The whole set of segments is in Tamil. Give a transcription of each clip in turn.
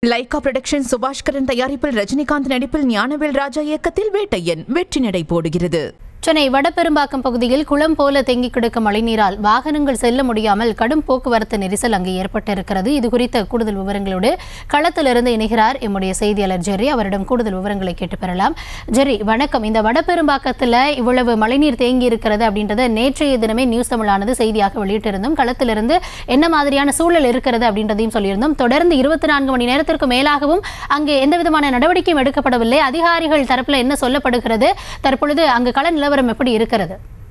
லைகா புரொடக்ஷன் சுபாஷ்கரன் தயாரிப்பில் ரஜினிகாந்த் நடிப்பில் ஞானவேல் ராஜா இயக்கத்தில் வேட்டையன் வெற்றி நடை போடுகிறது சென்னை வடபெரும்பாக்கம் பகுதியில் குளம் போல தேங்கி கிடக்கும் மழைநீரால் வாகனங்கள் செல்ல முடியாமல் கடும் போக்குவரத்து நெரிசல் அங்கு ஏற்பட்டிருக்கிறது இது குறித்த கூடுதல் விவரங்களோடு களத்திலிருந்து இணைகிறார் எம்முடைய செய்தியாளர் ஜெர்ரி அவரிடம் கூடுதல் விவரங்களை கேட்டு பெறலாம் ஜெர்ரி வணக்கம் இந்த வடபெரும்பாக்கத்தில் இவ்வளவு மழைநீர் தேங்கி இருக்கிறது அப்படின்றத நேற்றைய தினமே நியூஸ் தமிழானது செய்தியாக வெளியிட்டிருந்தோம் களத்திலிருந்து என்ன மாதிரியான சூழல் இருக்கிறது அப்படின்றதையும் சொல்லியிருந்தோம் தொடர்ந்து இருபத்தி நான்கு மணி நேரத்திற்கு மேலாகவும் அங்கு எந்த விதமான நடவடிக்கையும் எடுக்கப்படவில்லை அதிகாரிகள் தரப்புல என்ன சொல்லப்படுகிறது தற்பொழுது அங்கு கள நிலவரம் எப்படி இருக்கிறது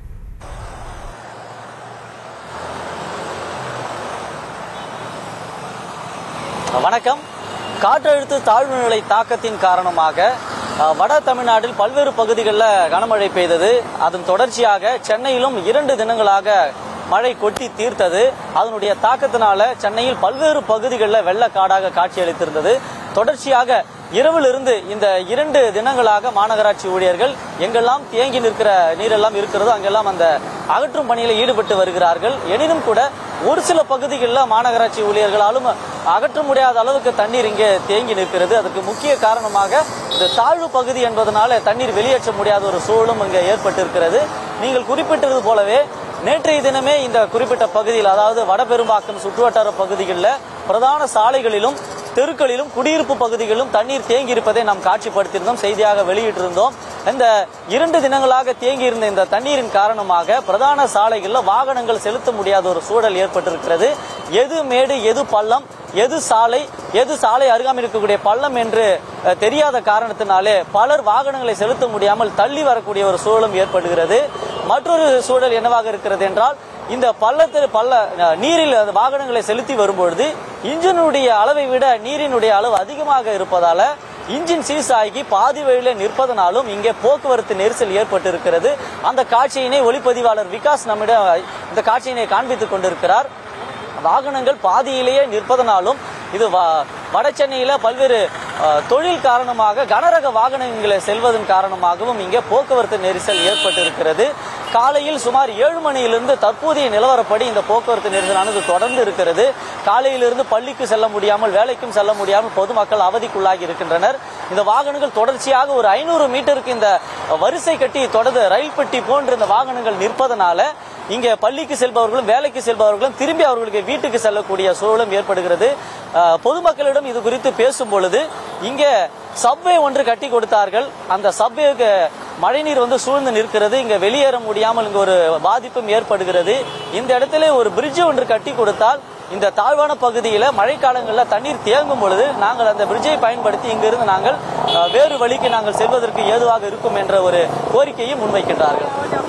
வணக்கம் காற்றழுத்த தாழ்வு நிலை தாக்கத்தின் காரணமாக அஹ், வட தமிழ்நாட்டில் பல்வேறு பகுதிகளில் கனமழை பெய்தது அதன் தொடர்ச்சியாக சென்னையிலும் இரண்டு தினங்களாக மழை கொட்டி தீர்த்தது அதனுடைய தாக்கத்தினால சென்னையில் பல்வேறு பகுதிகளில் வெள்ளக்காடாக காட்சியளித்திருந்தது தொடர்ச்சியாக இரவிலிருந்து இந்த இரண்டு தினங்களாக மாநகராட்சி ஊழியர்கள் எங்கெல்லாம் தேங்கி நிற்கிற நீரெல்லாம் இருக்கிறதோ அங்கெல்லாம் அந்த அகற்றும் பணியில் ஈடுபட்டு வருகிறார்கள் எனினும் கூட ஒரு சில பகுதிகளில் மாநகராட்சி ஊழியர்களாலும் அகற்ற முடியாத அளவுக்கு தண்ணீர் இங்கே தேங்கி நிற்கிறது அதற்கு முக்கிய காரணமாக இந்த தாழ்வு பகுதி என்பதனால தண்ணீர் வெளியேற்ற முடியாத ஒரு சூழலும் இங்கே ஏற்பட்டிருக்கிறது நீங்கள் குறிப்பிட்டது போலவே நேற்றைய தினமே இந்த குறிப்பிட்ட பகுதியில் அதாவது வடபெரும்பாக்கம் சுற்றுவட்டார பகுதிகளில் பிரதான சாலைகளிலும் தெருக்களிலும் குடியிருப்பு பகுதிகளிலும் தண்ணீர் தேங்கி இருப்பதை நாம் காட்சிப்படுத்தியிருந்தோம் செய்தியாக வெளியிட்டிருந்தோம் இந்த இரண்டு தினங்களாக தேங்கி இருந்த இந்த தண்ணீரின் காரணமாக பிரதான சாலைகளில் வாகனங்கள் செலுத்த முடியாத ஒரு சூழல் ஏற்பட்டிருக்கிறது எது மேடு எது பள்ளம் எது சாலை எது சாலை அருகாமையில் இருக்கக்கூடிய பள்ளம் என்று அஹ், தெரியாத காரணத்தினாலே பலர் வாகனங்களை செலுத்த முடியாமல் தள்ளி வரக்கூடிய ஒரு சூழலும் ஏற்படுகிறது மற்றொரு சூழல் என்னவாக இருக்கிறது என்றால் இந்த பள்ளத்தில் பள்ள அஹ், நீரில் அந்த வாகனங்களை செலுத்தி வரும்பொழுது இன்ஜினுடைய அளவை விட நீரினுடைய அளவு அதிகமாக இருப்பதால இன்ஜின் சீஸ் ஆகி பாதி வழியில நிற்பதனாலும் இங்கே போக்குவரத்து நெரிசல் ஏற்பட்டிருக்கிறது அந்த காட்சியினை ஒளிப்பதிவாளர் விகாஸ் நம்மிடம் இந்த காட்சியினை காண்பித்துக் கொண்டிருக்கிறார் வாகனங்கள் பாதியிலேயே நிற்பதனாலும் இது வ- வட சென்னையில பல்வேறு அஹ், தொழில் காரணமாக கனரக வாகனங்களை செல்வதன் காரணமாகவும் இங்கே போக்குவரத்து நெரிசல் ஏற்பட்டிருக்கிறது காலையில் சுமார் ஏழு மணியிலிருந்து தற்போதைய நிலவரப்படி இந்த போக்குவரத்து நெரிசலானது தொடர்ந்து இருக்கிறது காலையிலிருந்து பள்ளிக்கு செல்ல முடியாமல் வேலைக்கும் செல்ல முடியாமல் பொதுமக்கள் அவதிக்குள்ளாகி இருக்கின்றனர் இந்த வாகனங்கள் தொடர்ச்சியாக ஒரு ஐநூறு மீட்டருக்கு இந்த வரிசை கட்டி தொடர்ந்து ரயில் பெட்டி போன்ற இந்த வாகனங்கள் நிற்பதனால இங்கே பள்ளிக்கு செல்பவர்களும் வேலைக்கு செல்பவர்களும் திரும்பி அவர்களுக்கு வீட்டுக்கு செல்லக்கூடிய சூழலும் ஏற்படுகிறது அஹ், பொதுமக்களிடம் இது குறித்து பேசும் பொழுது இங்கே சப்வே ஒன்று கட்டி கொடுத்தார்கள் அந்த சப்வேக்கு மழைநீர் வந்து சூழ்ந்து நிற்கிறது இங்க வெளியேற முடியாமல் இங்க ஒரு பாதிப்பும் ஏற்படுகிறது இந்த இடத்துல ஒரு பிரிட்ஜ் ஒன்று கட்டி கொடுத்தால் இந்த தாழ்வான பகுதியில மழைக்காலங்களில் தண்ணீர் தேங்கும் பொழுது நாங்கள் அந்த பிரிட்ஜை பயன்படுத்தி இங்கிருந்து நாங்கள் அஹ், வேறு வழிக்கு நாங்கள் செல்வதற்கு ஏதுவாக இருக்கும் என்ற ஒரு கோரிக்கையை முன்வைக்கின்றார்கள்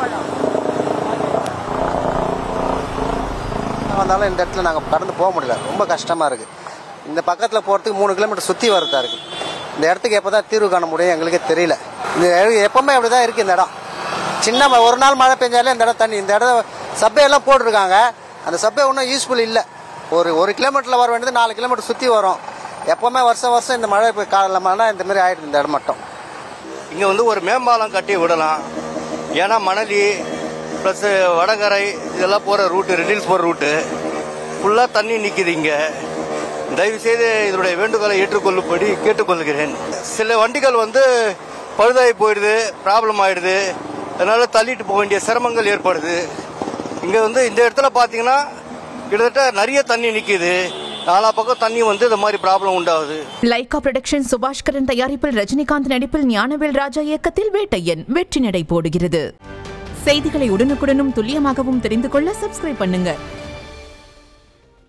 வந்தாலும் இந்த இடத்துல நாங்கள் கடந்து போக முடியல ரொம்ப கஷ்டமாக இருக்குது இந்த பக்கத்தில் போகிறதுக்கு மூணு கிலோமீட்டர் சுற்றி வரதா இருக்குது இந்த இடத்துக்கு எப்போ தான் தீர்வு காண முடியும் எங்களுக்கே தெரியல இந்த இடம் எப்பவுமே அப்படி தான் இருக்குது இந்த இடம் சின்ன ம- ஒரு நாள் மழை பெஞ்சாலே இந்த இடம் தண்ணி இந்த இடம் சப்பை எல்லாம் போட்டிருக்காங்க அந்த சப்பை ஒன்றும் யூஸ்ஃபுல் இல்லை ஒரு ஒரு கிலோமீட்டரில் வர வேண்டியது நாலு கிலோமீட்டர் சுற்றி வரும் எப்போவுமே வருஷம் வருஷம் இந்த மழை இப்போ காலமான இந்த மாதிரி ஆயிடுது இந்த இடம் மட்டும் இங்கே வந்து ஒரு மேம்பாலம் கட்டி விடலாம் ஏன்னா மணலி ப்ளஸ் வடகரை இதெல்லாம் போகிற ரூட்டு ரெட்டில்ஸ் போகிற ரூட்டு ஃபுல்லாக தண்ணி நிற்கிது இங்கே தயவுசெய்து இதனுடைய வேண்டுகோளை ஏற்றுக்கொள்ளும்படி கேட்டுக்கொள்கிறேன் சில வண்டிகள் வந்து பழுதாகி போயிடுது ப்ராப்ளம் ஆயிடுது அதனால தள்ளிட்டு போக வேண்டிய சிரமங்கள் ஏற்படுது இங்கே வந்து இந்த இடத்துல பார்த்தீங்கன்னா கிட்டத்தட்ட நிறைய தண்ணி நிற்கிது நாலா பக்கம் தண்ணி வந்து இந்த மாதிரி ப்ராப்ளம் உண்டாகுது லைகா புரொடக்ஷன் சுபாஷ்கரன் தயாரிப்பில் ரஜினிகாந்த் நடிப்பில் ஞானவேல் ராஜா இயக்கத்தில் வேட்டையன் வெற்றி நடை போடுகிறது செய்திகளை உடனுக்குடனும் துல்லியமாகவும் தெரிந்து கொள்ள சப்ஸ்கிரைப் பண்ணுங்க